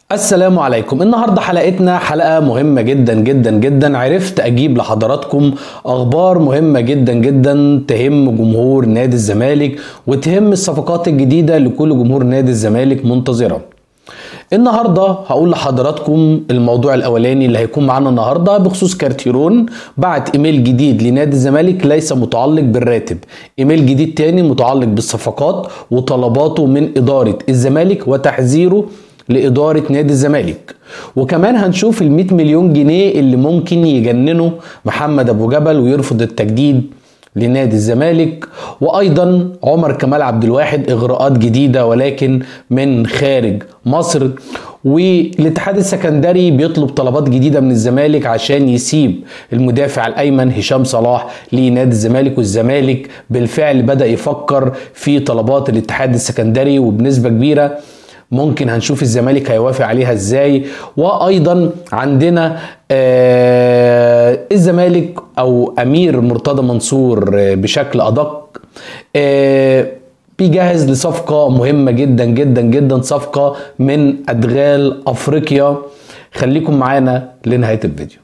السلام عليكم النهارده حلقتنا حلقه مهمه جدا جدا جدا عرفت اجيب لحضراتكم اخبار مهمه جدا جدا تهم جمهور نادي الزمالك وتهم الصفقات الجديده لكل جمهور نادي الزمالك منتظره النهارده هقول لحضراتكم الموضوع الاولاني اللي هيكون معانا النهارده بخصوص كارتيرون بعت ايميل جديد لنادي الزمالك ليس متعلق بالراتب ايميل جديد تاني متعلق بالصفقات وطلباته من اداره الزمالك وتحذيره لإدارة نادي الزمالك وكمان هنشوف ال 100 مليون جنيه اللي ممكن يجننوا محمد أبو جبل ويرفض التجديد لنادي الزمالك وايضا عمر كمال عبد الواحد اغراءات جديده ولكن من خارج مصر والاتحاد السكندري بيطلب طلبات جديده من الزمالك عشان يسيب المدافع الايمن هشام صلاح لنادي الزمالك والزمالك بالفعل بدا يفكر في طلبات الاتحاد السكندري وبنسبه كبيره ممكن هنشوف الزمالك هيوافق عليها ازاي وايضا عندنا آه الزمالك او امير مرتضى منصور آه بشكل ادق آه بيجهز لصفقة مهمة جدا جدا جدا صفقة من أدغال أفريقيا خليكم معانا لنهاية الفيديو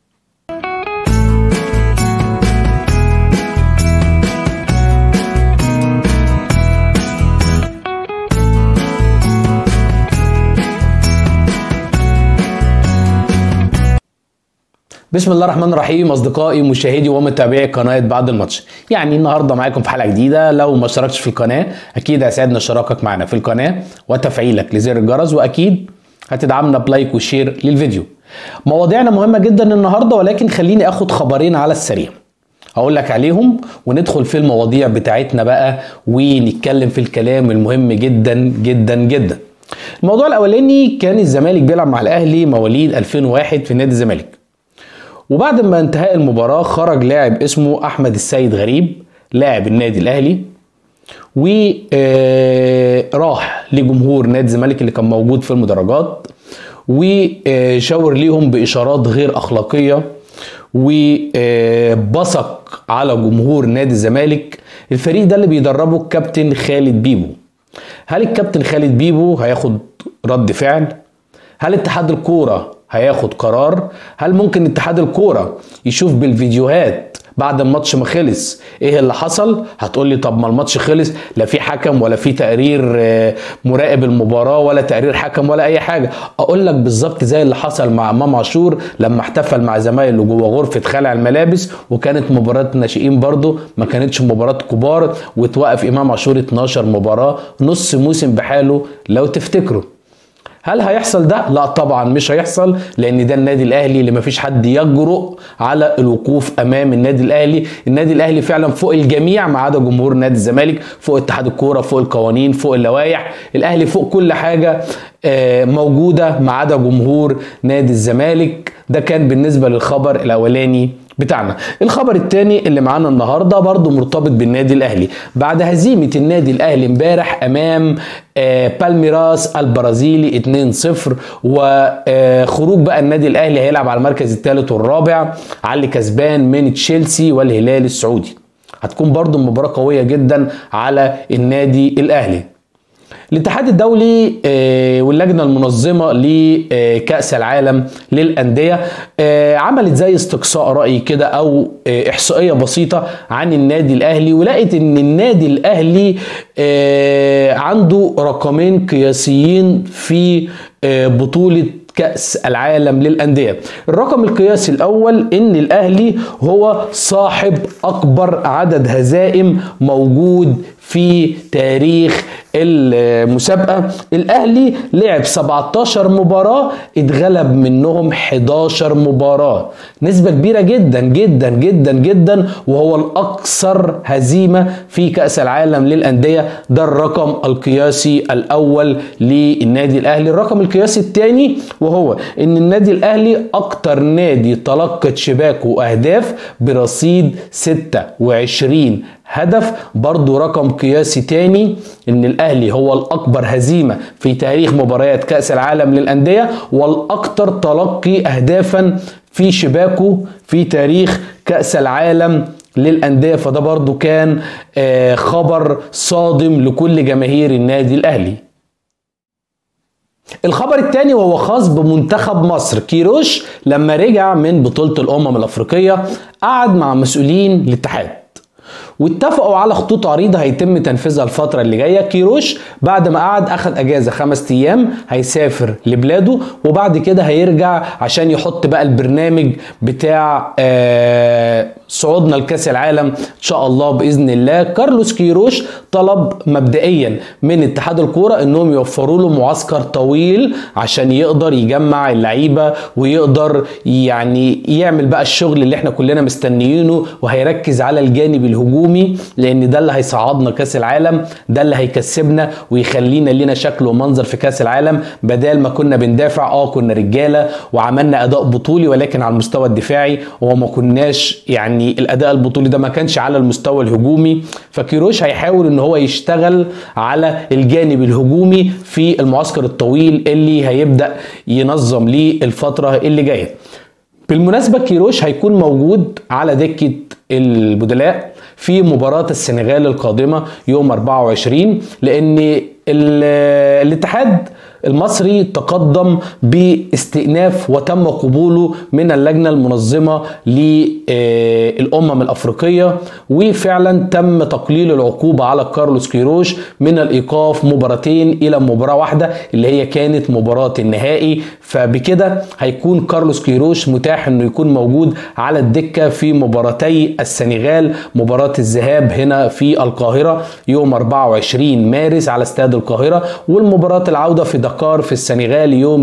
بسم الله الرحمن الرحيم اصدقائي مشاهدي ومتابعي قناه بعد الماتش يعني النهارده معاكم في حلقه جديده لو ما اشتركتش في القناه اكيد هيسعدنا اشتراكك معنا في القناه وتفعيلك لزر الجرس واكيد هتدعمنا بلايك وشير للفيديو مواضيعنا مهمه جدا النهارده ولكن خليني اخد خبرين على السريع هقول لك عليهم وندخل في المواضيع بتاعتنا بقى ونتكلم في الكلام المهم جدا جدا جدا الموضوع الاولاني كان الزمالك بيلعب مع الاهلي مواليد 2001 في نادي الزمالك وبعد ما انتهاء المباراة خرج لاعب اسمه أحمد السيد غريب لاعب النادي الأهلي وراح لجمهور نادي الزمالك اللي كان موجود في المدرجات وشاور ليهم بإشارات غير أخلاقية وبصق على جمهور نادي الزمالك الفريق ده اللي بيدربه الكابتن خالد بيبو هل الكابتن خالد بيبو هياخد رد فعل هل اتحاد الكوره هياخد قرار هل ممكن اتحاد الكوره يشوف بالفيديوهات بعد الماتش ما خلص ايه اللي حصل هتقول لي طب ما الماتش خلص لا في حكم ولا في تقرير مراقب المباراه ولا تقرير حكم ولا اي حاجه اقول لك بالظبط زي اللي حصل مع امام عاشور لما احتفل مع زمايله جوه غرفه خلع الملابس وكانت مباراه ناشئين برضه ما كانتش مباراه كبار وتوقف امام عاشور 12 مباراه نص موسم بحاله لو تفتكروا هل هيحصل ده؟ لا طبعا مش هيحصل لان ده النادي الاهلي اللي مفيش حد يجرؤ على الوقوف امام النادي الاهلي، النادي الاهلي فعلا فوق الجميع ما عدا جمهور نادي الزمالك، فوق اتحاد الكوره، فوق القوانين، فوق اللوائح، الاهلي فوق كل حاجه موجوده ما عدا جمهور نادي الزمالك، ده كان بالنسبه للخبر الاولاني بتاعنا الخبر الثاني اللي معانا النهارده برضو مرتبط بالنادي الاهلي بعد هزيمه النادي الاهلي امبارح امام بالميراس البرازيلي 2-0 وخروج بقى النادي الاهلي هيلعب على المركز الثالث والرابع على اللي كسبان من تشيلسي والهلال السعودي هتكون برضو مباراة قوية جدا على النادي الاهلي الاتحاد الدولي واللجنه المنظمه لكاس العالم للانديه عملت زي استقصاء راي كده او احصائيه بسيطه عن النادي الاهلي ولقت ان النادي الاهلي عنده رقمين قياسيين في بطوله كأس العالم للأندية الرقم القياسي الأول إن الأهلي هو صاحب أكبر عدد هزائم موجود في تاريخ المسابقة الأهلي لعب 17 مباراة اتغلب منهم 11 مباراة نسبة كبيرة جدا جدا جدا جدا وهو الأكثر هزيمة في كأس العالم للأندية ده الرقم القياسي الأول للنادي الأهلي الرقم القياسي الثاني وهو ان النادي الاهلي اكتر نادي تلقت شباكه واهداف برصيد 26 هدف برضو رقم قياسي تاني ان الاهلي هو الاكبر هزيمة في تاريخ مباريات كأس العالم للأندية والاكثر تلقي اهدافا في شباكه في تاريخ كأس العالم للأندية فده برضو كان خبر صادم لكل جماهير النادي الأهلي الخبر الثاني وهو خاص بمنتخب مصر كيروش لما رجع من بطولة الأمم الأفريقية قعد مع مسؤولين الاتحاد واتفقوا على خطوط عريضة هيتم تنفيذها الفترة اللي جاية كيروش بعد ما قعد أخد أجازة خمس أيام هيسافر لبلاده وبعد كده هيرجع عشان يحط بقى البرنامج بتاع آه صعودنا لكاس العالم ان شاء الله باذن الله كارلوس كيروش طلب مبدئيا من اتحاد الكوره انهم يوفروا له معسكر طويل عشان يقدر يجمع اللعيبه ويقدر يعني يعمل بقى الشغل اللي احنا كلنا مستنيينه وهيركز على الجانب الهجومي لان ده اللي هيصعدنا كاس العالم ده اللي هيكسبنا ويخلينا لينا شكل ومنظر في كاس العالم بدل ما كنا بندافع اه كنا رجاله وعملنا اداء بطولي ولكن على المستوى الدفاعي وما كناش يعني يعني الاداء البطولي ده ما كانش على المستوى الهجومي فكيروش هيحاول ان هو يشتغل على الجانب الهجومي في المعسكر الطويل اللي هيبدا ينظم ليه الفتره اللي جايه بالمناسبه كيروش هيكون موجود على دكه البدلاء في مباراة السنغال القادمة يوم 24 لأن الاتحاد المصري تقدم باستئناف وتم قبوله من اللجنة المنظمة للأمم الأفريقية وفعلا تم تقليل العقوبة على كارلوس كيروش من الإيقاف مباراتين إلى مباراة واحدة اللي هي كانت مباراة النهائي فبكده هيكون كارلوس كيروش متاح انه يكون موجود على الدكة في مباراتي السنغال مباراة الذهاب هنا في القاهرة يوم 24 مارس على استاد القاهرة والمباراة العودة في دكار في السنغال يوم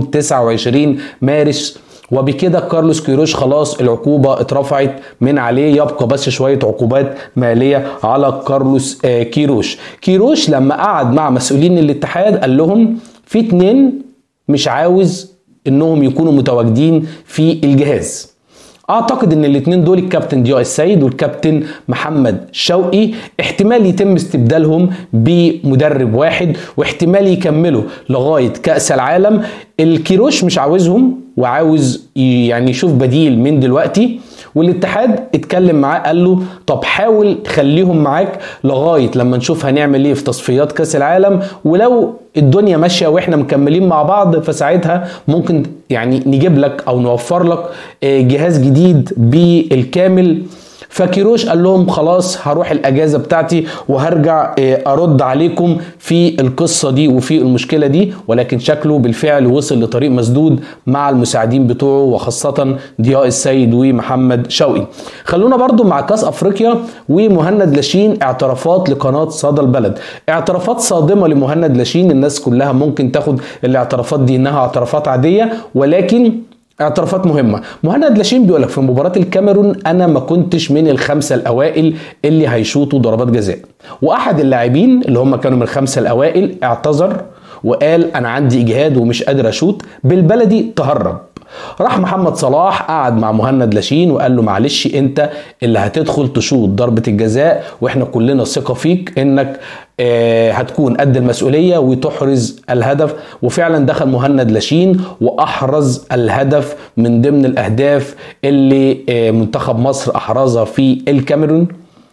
29 مارس وبكده كارلوس كيروش خلاص العقوبة اترفعت من عليه يبقى بس شوية عقوبات مالية على كارلوس كيروش كيروش لما قعد مع مسؤولين الاتحاد قال لهم في اتنين مش عاوز انهم يكونوا متواجدين في الجهاز اعتقد ان الاثنين دول الكابتن ضياء السيد والكابتن محمد شوقي احتمال يتم استبدالهم بمدرب واحد واحتمال يكملوا لغايه كاس العالم الكيروش مش عاوزهم وعاوز يعني يشوف بديل من دلوقتي والاتحاد اتكلم معاه قال له طب حاول تخليهم معاك لغايه لما نشوف هنعمل ايه في تصفيات كاس العالم ولو الدنيا ماشيه واحنا مكملين مع بعض فساعتها ممكن يعني نجيب لك او نوفر لك جهاز جديد بالكامل فكيروش قال لهم خلاص هروح الاجازه بتاعتي وهرجع ارد عليكم في القصه دي وفي المشكله دي ولكن شكله بالفعل وصل لطريق مسدود مع المساعدين بتوعه وخاصه ضياء السيد ومحمد شوقي خلونا برضو مع كاس افريقيا ومهند لاشين اعترافات لقناه صدى البلد اعترافات صادمه لمهند لاشين الناس كلها ممكن تاخد الاعترافات دي انها اعترافات عاديه ولكن اعترافات مهمة مهند لاشين بيقول لك في مباراة الكاميرون أنا ما كنتش من الخمسة الأوائل اللي هيشوطوا ضربات جزاء وأحد اللاعبين اللي هم كانوا من الخمسة الأوائل اعتذر وقال أنا عندي إجهاد ومش قادر أشوط بالبلدي تهرب راح محمد صلاح قعد مع مهند لاشين وقال له معلش انت اللي هتدخل تشوط ضربة الجزاء واحنا كلنا ثقة فيك انك اه هتكون قد المسؤولية وتحرز الهدف وفعلا دخل مهند لاشين واحرز الهدف من ضمن الاهداف اللي اه منتخب مصر احرزها في الكاميرون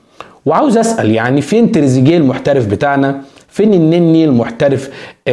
وعاوز اسال يعني فين تريزيجيه المحترف بتاعنا فين النني المحترف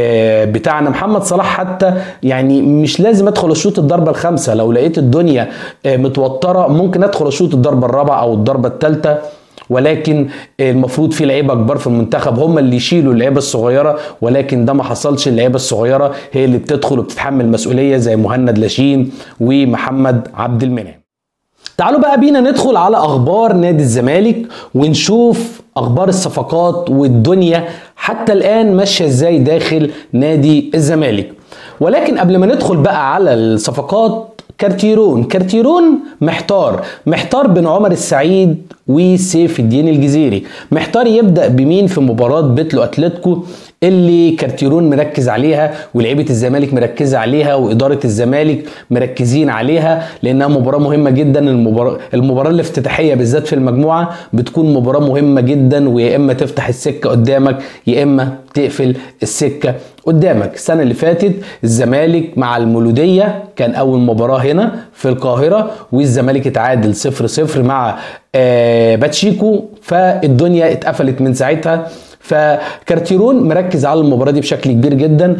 بتاعنا محمد صلاح حتى يعني مش لازم ادخل اشوط الضربه الخامسه لو لقيت الدنيا متوتره ممكن ادخل اشوط الضربه الرابعه او الضربه الثالثه ولكن المفروض في لعيبه كبار في المنتخب هم اللي يشيلوا اللعيبه الصغيره ولكن ده ما حصلش اللعيبه الصغيره هي اللي بتدخل وبتتحمل مسؤوليه زي مهند لاشين ومحمد عبد المنعم تعالوا بقى بينا ندخل على اخبار نادي الزمالك ونشوف اخبار الصفقات والدنيا حتى الان ماشيه ازاي داخل نادي الزمالك ولكن قبل ما ندخل بقى على الصفقات كارتيرون كارتيرون محتار محتار بين عمر السعيد وسيف الدين الجزيري محتار يبدا بمين في مباراه بيتلو اتلتيكو اللي كارتيرون مركز عليها ولعيبه الزمالك مركزه عليها واداره الزمالك مركزين عليها لانها مباراه مهمه جدا المباراه المباراه الافتتاحيه بالذات في المجموعه بتكون مباراه مهمه جدا ويا اما تفتح السكه قدامك يا اما تقفل السكه قدامك السنه اللي فاتت الزمالك مع المولوديه كان اول مباراه هنا في القاهره والزمالك اتعادل 0 0 مع آه باتشيكو فالدنيا اتقفلت من ساعتها فكارتيرون مركز على المباراه دي بشكل كبير جدا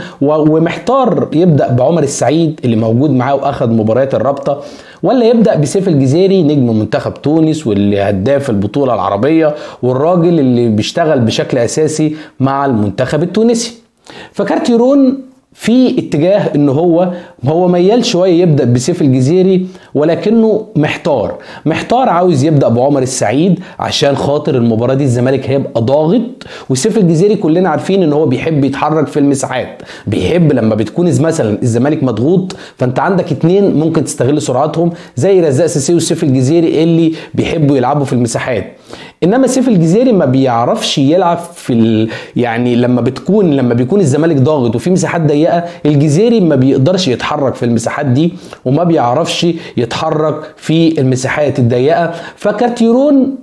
ومحتار يبدا بعمر السعيد اللي موجود معاه واخذ مباريات الرابطه ولا يبدا بسيف الجزيري نجم منتخب تونس واللي هداف البطوله العربيه والراجل اللي بيشتغل بشكل اساسي مع المنتخب التونسي فكارتيرون في اتجاه ان هو هو ميال شويه يبدا بسيف الجزيري ولكنه محتار محتار عاوز يبدا بعمر السعيد عشان خاطر المباراه دي الزمالك هيبقى ضاغط وسيف الجزيري كلنا عارفين ان هو بيحب يتحرك في المساحات بيحب لما بتكون مثلا الزمالك مضغوط فانت عندك اتنين ممكن تستغل سرعتهم زي رزاق سيسي وسيف الجزيري اللي بيحبوا يلعبوا في المساحات انما سيف الجزيري ما بيعرفش يلعب في ال... يعني لما بتكون لما بيكون الزمالك ضاغط وفي مساحات ضيقه الجزيري ما بيقدرش يتحرك في المساحات دي وما بيعرفش يتحرك في المساحات الضيقه فكارتيرون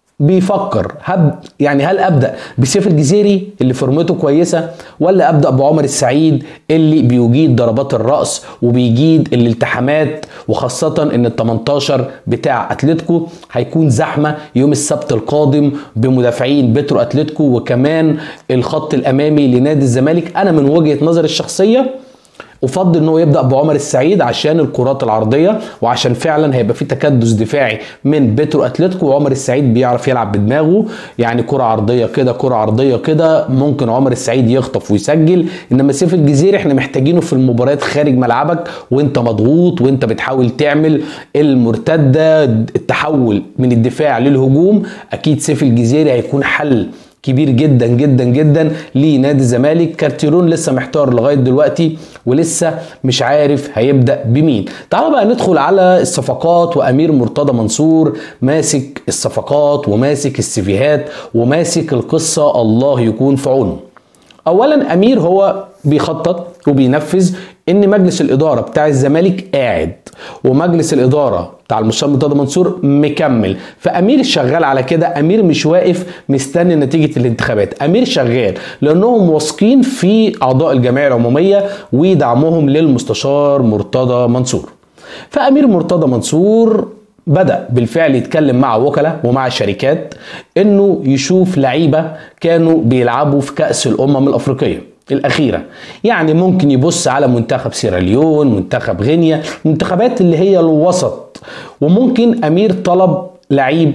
بيفكر هب يعني هل ابدا بسيف الجزيري اللي فورمته كويسه ولا ابدا بعمر السعيد اللي بيجيد ضربات الراس وبيجيد الالتحامات وخاصه ان ال 18 بتاع اتلتيكو هيكون زحمه يوم السبت القادم بمدافعين بترو اتلتيكو وكمان الخط الامامي لنادي الزمالك انا من وجهه نظري الشخصيه افضل ان هو يبدا بعمر السعيد عشان الكرات العرضيه وعشان فعلا هيبقى في تكدس دفاعي من بيترو اتلتيكو وعمر السعيد بيعرف يلعب بدماغه يعني كره عرضيه كده كره عرضيه كده ممكن عمر السعيد يخطف ويسجل انما سيف الجزيري احنا محتاجينه في المباريات خارج ملعبك وانت مضغوط وانت بتحاول تعمل المرتده التحول من الدفاع للهجوم اكيد سيف الجزيري هيكون حل كبير جدا جدا جدا لنادي الزمالك كارتيرون لسه محتار لغايه دلوقتي ولسه مش عارف هيبدا بمين تعالوا بقى ندخل على الصفقات وامير مرتضى منصور ماسك الصفقات وماسك السيفيهات وماسك القصه الله يكون في عونه اولا امير هو بيخطط وبينفذ ان مجلس الاداره بتاع الزمالك قاعد ومجلس الاداره بتاع المستشار مرتضى منصور مكمل فامير شغال على كده امير مش واقف مستني نتيجه الانتخابات امير شغال لانهم واثقين في اعضاء الجمعيه العموميه ودعمهم للمستشار مرتضى منصور فامير مرتضى منصور بدا بالفعل يتكلم مع وكلاء ومع شركات انه يشوف لعيبه كانوا بيلعبوا في كاس الامم الافريقيه الأخيرة يعني ممكن يبص على منتخب سيراليون منتخب غينيا منتخبات اللي هي الوسط وممكن أمير طلب لعيب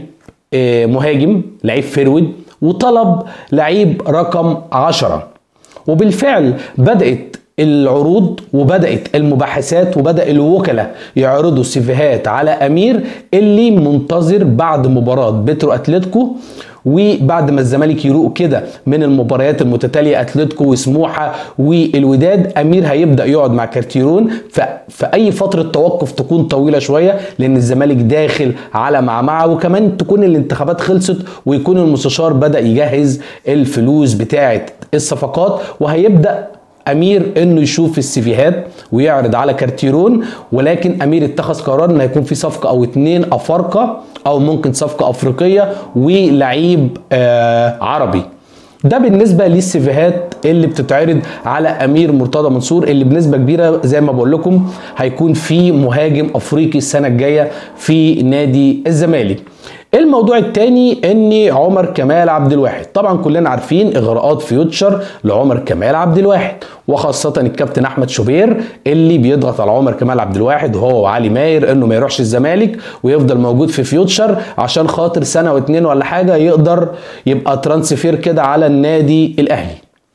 مهاجم لعيب فرود وطلب لعيب رقم عشرة وبالفعل بدأت العروض وبدأت المباحثات وبدأ الوكلاء يعرضوا سيفيهات على أمير اللي منتظر بعد مباراة بترو أتلتيكو وبعد ما الزمالك يروق كده من المباريات المتتاليه اتلتيكو وسموحه والوداد امير هيبدا يقعد مع كارتيرون في اي فتره توقف تكون طويله شويه لان الزمالك داخل على معمعه وكمان تكون الانتخابات خلصت ويكون المستشار بدا يجهز الفلوس بتاعه الصفقات وهيبدا امير انه يشوف السيفيهات ويعرض على كارتيرون ولكن امير اتخذ قرار ان هيكون في صفقه او اتنين افارقه او ممكن صفقه افريقيه ولعيب آه عربي ده بالنسبه للسيفيهات اللي بتتعرض على امير مرتضى منصور اللي بنسبه كبيره زي ما بقول لكم هيكون في مهاجم افريقي السنه الجايه في نادي الزمالك الموضوع الثاني ان عمر كمال عبد الواحد طبعا كلنا عارفين اغراءات فيوتشر لعمر كمال عبد الواحد وخاصة الكابتن احمد شوبير اللي بيضغط على عمر كمال عبد الواحد وهو وعلي ماير انه ما يروحش الزمالك ويفضل موجود في فيوتشر عشان خاطر سنة واتنين ولا حاجة يقدر يبقى ترانسفير كده على النادي الاهلي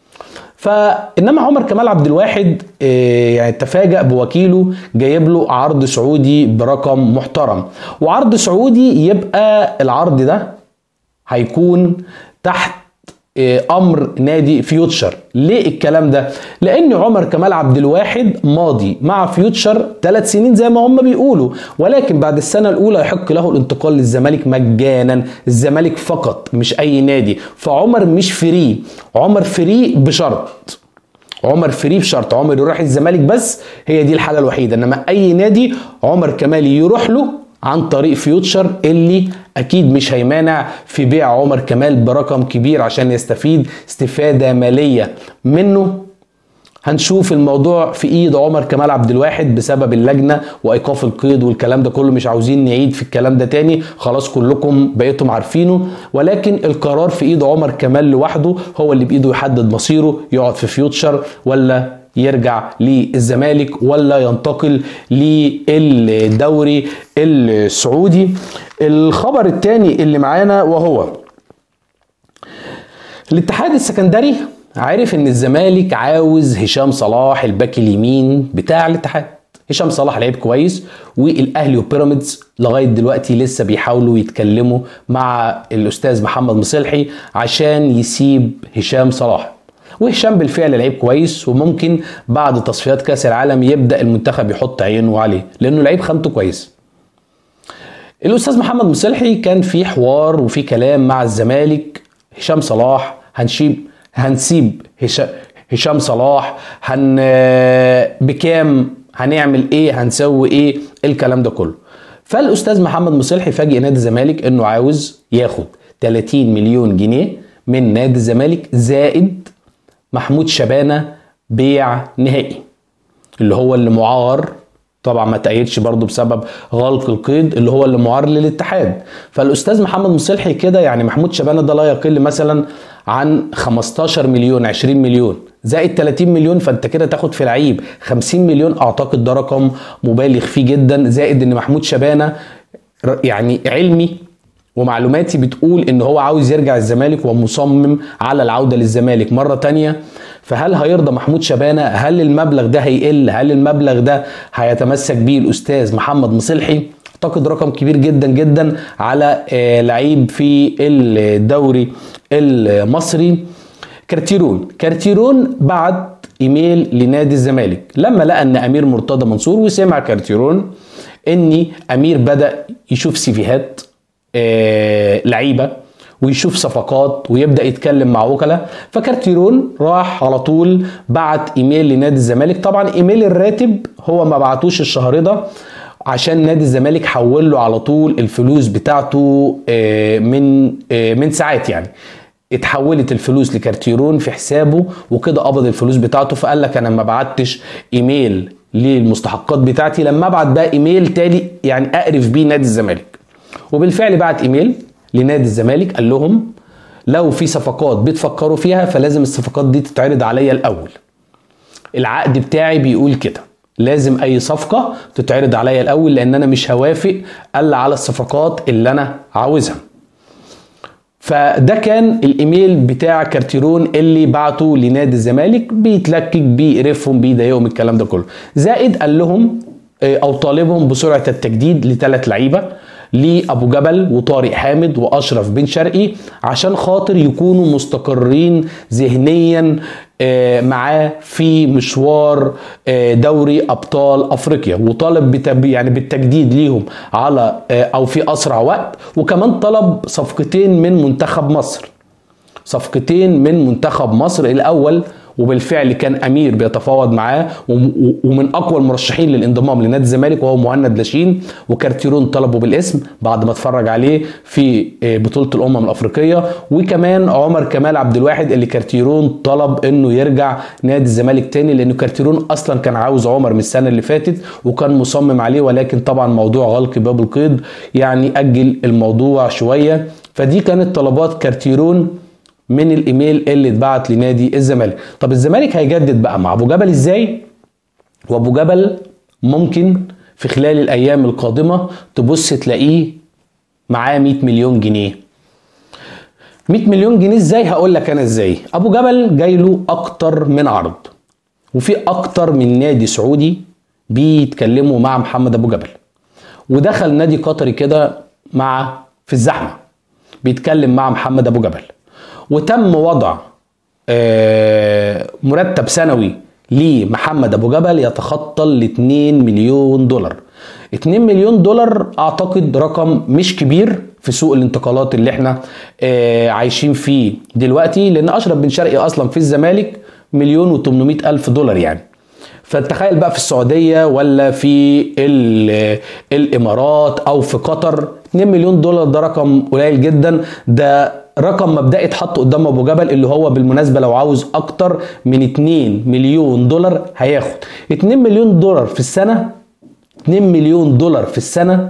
فانما عمر كمال عبد الواحد يعني تفاجأ بوكيله جايب له عرض سعودي برقم محترم وعرض سعودي يبقى العرض ده هيكون تحت امر نادي فيوتشر ليه الكلام ده لان عمر كمال عبد الواحد ماضي مع فيوتشر ثلاث سنين زي ما هم بيقولوا ولكن بعد السنه الاولى يحق له الانتقال للزمالك مجانا الزمالك فقط مش اي نادي فعمر مش فري عمر فري بشرط عمر فري بشرط عمر يروح الزمالك بس هي دي الحاله الوحيده انما اي نادي عمر كمال يروح له عن طريق فيوتشر اللي اكيد مش هيمانع في بيع عمر كمال برقم كبير عشان يستفيد استفاده ماليه منه هنشوف الموضوع في ايد عمر كمال عبد الواحد بسبب اللجنه وايقاف القيد والكلام ده كله مش عاوزين نعيد في الكلام ده تاني خلاص كلكم بقيتم عارفينه ولكن القرار في ايد عمر كمال لوحده هو اللي بايده يحدد مصيره يقعد في فيوتشر ولا يرجع للزمالك ولا ينتقل للدوري السعودي الخبر الثاني اللي معانا وهو الاتحاد السكندري عارف ان الزمالك عاوز هشام صلاح الباك اليمين بتاع الاتحاد هشام صلاح لعيب كويس والاهلي وبيراميدز لغايه دلوقتي لسه بيحاولوا يتكلموا مع الاستاذ محمد مصلحي عشان يسيب هشام صلاح وهشام بالفعل لعيب كويس وممكن بعد تصفيات كاس العالم يبدا المنتخب يحط عينه عليه لانه لعيب خامته كويس الاستاذ محمد مصلحي كان في حوار وفي كلام مع الزمالك هشام صلاح هنشيب هنسيب هشام صلاح هن بكام هنعمل ايه هنسوي ايه الكلام ده كله فالاستاذ محمد مصلحي فاجئ نادي الزمالك انه عاوز ياخد 30 مليون جنيه من نادي الزمالك زائد محمود شبانه بيع نهائي اللي هو اللي معار طبعا ما تأيدش برضه بسبب غلق القيد اللي هو اللي معار للاتحاد فالاستاذ محمد مصلحي كده يعني محمود شبانه ده لا يقل مثلا عن 15 مليون 20 مليون زائد 30 مليون فانت كده تاخد في لعيب 50 مليون اعتقد ده رقم مبالغ فيه جدا زائد ان محمود شبانه يعني علمي ومعلوماتي بتقول ان هو عاوز يرجع الزمالك ومصمم على العوده للزمالك مره تانية فهل هيرضى محمود شبانه هل المبلغ ده هيقل هل المبلغ ده هيتمسك بيه الاستاذ محمد مصلحي اعتقد رقم كبير جدا جدا على لعيب في الدوري المصري كارتيرون كارتيرون بعت ايميل لنادي الزمالك لما لقى ان امير مرتضى منصور وسمع كارتيرون ان امير بدا يشوف سيفيهات آه لعيبه ويشوف صفقات ويبدا يتكلم مع وكلاء فكارتيرون راح على طول بعت ايميل لنادي الزمالك طبعا ايميل الراتب هو ما بعتوش الشهر ده عشان نادي الزمالك حول له على طول الفلوس بتاعته آه من آه من ساعات يعني اتحولت الفلوس لكارتيرون في حسابه وكده قبض الفلوس بتاعته فقال لك انا ما بعتش ايميل للمستحقات بتاعتي لما ابعت بقى ايميل تالي يعني اقرف بيه نادي الزمالك وبالفعل بعت ايميل لنادي الزمالك قال لهم لو في صفقات بتفكروا فيها فلازم الصفقات دي تتعرض عليا الاول العقد بتاعي بيقول كده لازم اي صفقه تتعرض عليا الاول لان انا مش هوافق الا على الصفقات اللي انا عاوزها فده كان الايميل بتاع كارتيرون اللي بعته لنادي الزمالك بيتلكك بيقرفهم بيضايقهم الكلام ده كله زائد قال لهم او طالبهم بسرعه التجديد لثلاث لعيبه لابو جبل وطارق حامد واشرف بن شرقي عشان خاطر يكونوا مستقرين ذهنيا معاه في مشوار دوري ابطال افريقيا وطالب بتب يعني بالتجديد ليهم على او في اسرع وقت وكمان طلب صفقتين من منتخب مصر صفقتين من منتخب مصر الاول وبالفعل كان امير بيتفاوض معاه ومن اقوى المرشحين للانضمام لنادي الزمالك وهو مهند لاشين وكارتيرون طلبه بالاسم بعد ما اتفرج عليه في بطوله الامم الافريقيه وكمان عمر كمال عبد الواحد اللي كارتيرون طلب انه يرجع نادي الزمالك تاني لانه كارتيرون اصلا كان عاوز عمر من السنه اللي فاتت وكان مصمم عليه ولكن طبعا موضوع غلق باب القيد يعني اجل الموضوع شويه فدي كانت طلبات كارتيرون من الايميل اللي اتبعت لنادي الزمالك طب الزمالك هيجدد بقى مع ابو جبل ازاي وابو جبل ممكن في خلال الايام القادمه تبص تلاقيه معاه 100 مليون جنيه 100 مليون جنيه ازاي هقول لك انا ازاي ابو جبل جاي له اكتر من عرض وفي اكتر من نادي سعودي بيتكلموا مع محمد ابو جبل ودخل نادي قطري كده مع في الزحمه بيتكلم مع محمد ابو جبل وتم وضع مرتب سنوي لمحمد ابو جبل يتخطى ال 2 مليون دولار 2 مليون دولار اعتقد رقم مش كبير في سوق الانتقالات اللي احنا عايشين فيه دلوقتي لان اشرف بن شرقي اصلا في الزمالك مليون و800 الف دولار يعني فتخيل بقى في السعوديه ولا في الامارات او في قطر 2 مليون دولار ده رقم قليل جدا ده رقم مبدئي اتحط قدام ابو جبل اللي هو بالمناسبه لو عاوز اكتر من 2 مليون دولار هياخد 2 مليون دولار في السنه 2 مليون دولار في السنه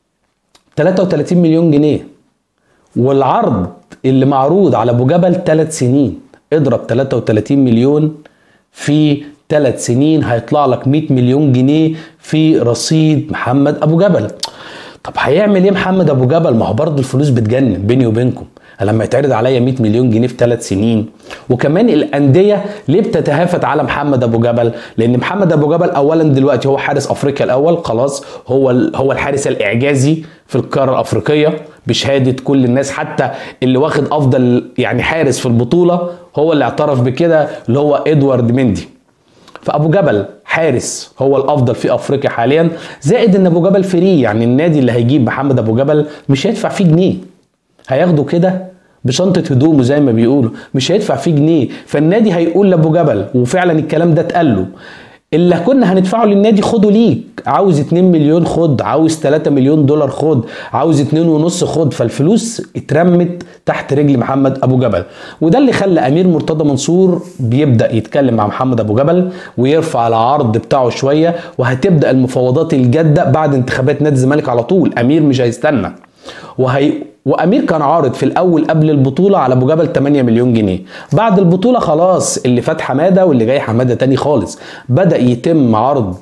33 مليون جنيه والعرض اللي معروض على ابو جبل 3 سنين اضرب 33 مليون في 3 سنين هيطلع لك 100 مليون جنيه في رصيد محمد ابو جبل طب هيعمل ايه محمد ابو جبل ما هو برضه الفلوس بتجنن بيني وبينكم لما يتعرض عليا 100 مليون جنيه في ثلاث سنين وكمان الانديه ليه بتتهافت على محمد ابو جبل لان محمد ابو جبل اولا دلوقتي هو حارس افريقيا الاول خلاص هو هو الحارس الاعجازي في القاره الافريقيه بشهاده كل الناس حتى اللي واخد افضل يعني حارس في البطوله هو اللي اعترف بكده اللي هو ادوارد مندي فابو جبل حارس هو الافضل في افريقيا حاليا زائد ان ابو جبل فري يعني النادي اللي هيجيب محمد ابو جبل مش هيدفع فيه جنيه هياخده كده بشنطة هدومه زي ما بيقولوا مش هيدفع فيه جنيه فالنادي هيقول لابو جبل وفعلا الكلام ده اتقال له اللي كنا هندفعه للنادي خده ليك عاوز 2 مليون خد عاوز 3 مليون دولار خد عاوز 2 ونص خد فالفلوس اترمت تحت رجل محمد ابو جبل وده اللي خلى امير مرتضى منصور بيبدا يتكلم مع محمد ابو جبل ويرفع العرض بتاعه شويه وهتبدا المفاوضات الجاده بعد انتخابات نادي الزمالك على طول امير مش هيستنى وهي وامير كان عارض في الاول قبل البطوله على ابو جبل 8 مليون جنيه بعد البطوله خلاص اللي فات حماده واللي جاي حماده تاني خالص بدا يتم عرض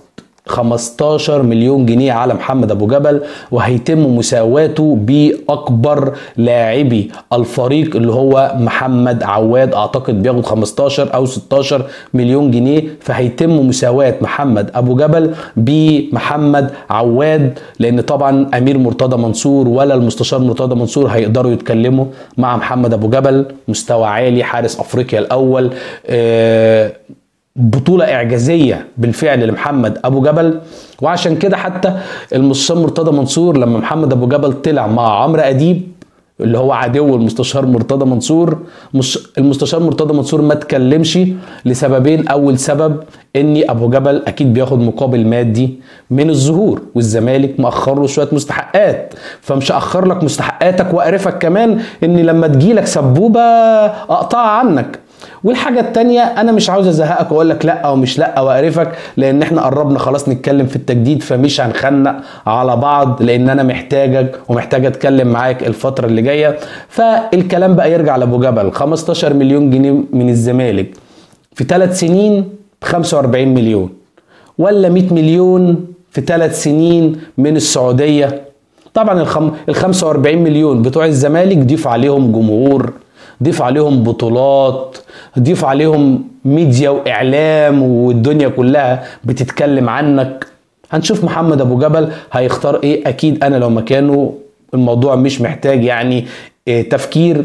15 مليون جنيه على محمد ابو جبل وهيتم مساواته باكبر لاعبي الفريق اللي هو محمد عواد اعتقد بياخد 15 او 16 مليون جنيه فهيتم مساواه محمد ابو جبل بمحمد عواد لان طبعا امير مرتضى منصور ولا المستشار مرتضى منصور هيقدروا يتكلموا مع محمد ابو جبل مستوى عالي حارس افريقيا الاول آه بطولة إعجازية بالفعل لمحمد أبو جبل وعشان كده حتى المستشار مرتضى منصور لما محمد أبو جبل طلع مع عمرو أديب اللي هو عدو المستشار مرتضى منصور مش المستشار مرتضى منصور ما تكلمش لسببين اول سبب ان ابو جبل اكيد بياخد مقابل مادي من الظهور والزمالك مأخر له شويه مستحقات فمش اخر لك مستحقاتك واقرفك كمان ان لما تجيلك سبوبه اقطعها عنك والحاجة التانية أنا مش عاوز أزهقك وأقول لك لأ أو مش لأ وأقرفك لأن إحنا قربنا خلاص نتكلم في التجديد فمش هنخنق على بعض لأن أنا محتاجك ومحتاج أتكلم معاك الفترة اللي جاية فالكلام بقى يرجع لأبو جبل 15 مليون جنيه من الزمالك في ثلاث سنين ب 45 مليون ولا 100 مليون في ثلاث سنين من السعودية طبعا ال 45 مليون بتوع الزمالك ضيف عليهم جمهور ضيف عليهم بطولات ضيف عليهم ميديا واعلام والدنيا كلها بتتكلم عنك هنشوف محمد ابو جبل هيختار ايه اكيد انا لو مكانه الموضوع مش محتاج يعني إيه تفكير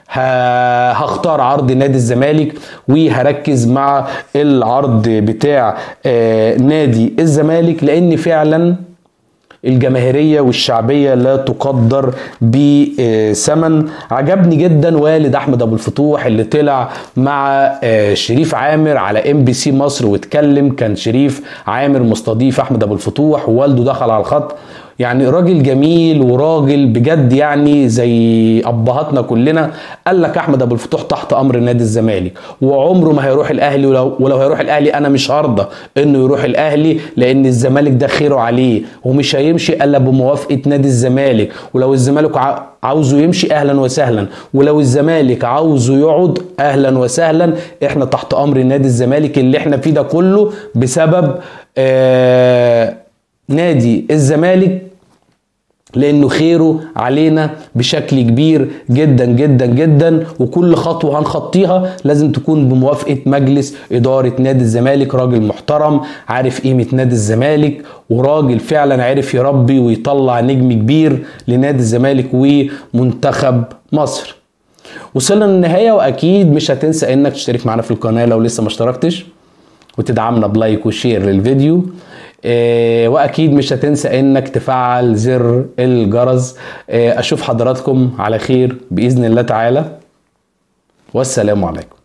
هختار عرض نادي الزمالك وهركز مع العرض بتاع نادي الزمالك لان فعلا الجماهيرية والشعبية لا تقدر بثمن عجبني جدا والد احمد ابو الفتوح اللي طلع مع شريف عامر على ام بي سي مصر واتكلم كان شريف عامر مستضيف احمد ابو الفتوح ووالده دخل على الخط يعني راجل جميل وراجل بجد يعني زي ابهاتنا كلنا قال لك احمد ابو الفتوح تحت امر نادي الزمالك وعمره ما هيروح الاهلي ولو, ولو هيروح الاهلي انا مش هرضى انه يروح الاهلي لان الزمالك ده خيره عليه ومش هيمشي الا بموافقه نادي الزمالك ولو الزمالك عاوزه يمشي اهلا وسهلا ولو الزمالك عاوزه يقعد اهلا وسهلا احنا تحت امر نادي الزمالك اللي احنا فيه ده كله بسبب آه نادي الزمالك لانه خيره علينا بشكل كبير جدا جدا جدا وكل خطوه هنخطيها لازم تكون بموافقه مجلس اداره نادي الزمالك راجل محترم عارف قيمه نادي الزمالك وراجل فعلا عرف يربي ويطلع نجم كبير لنادي الزمالك ومنتخب مصر وصلنا للنهايه واكيد مش هتنسى انك تشترك معنا في القناه لو لسه ما اشتركتش وتدعمنا بلايك وشير للفيديو إيه واكيد مش هتنسى انك تفعل زر الجرس إيه اشوف حضراتكم على خير باذن الله تعالى والسلام عليكم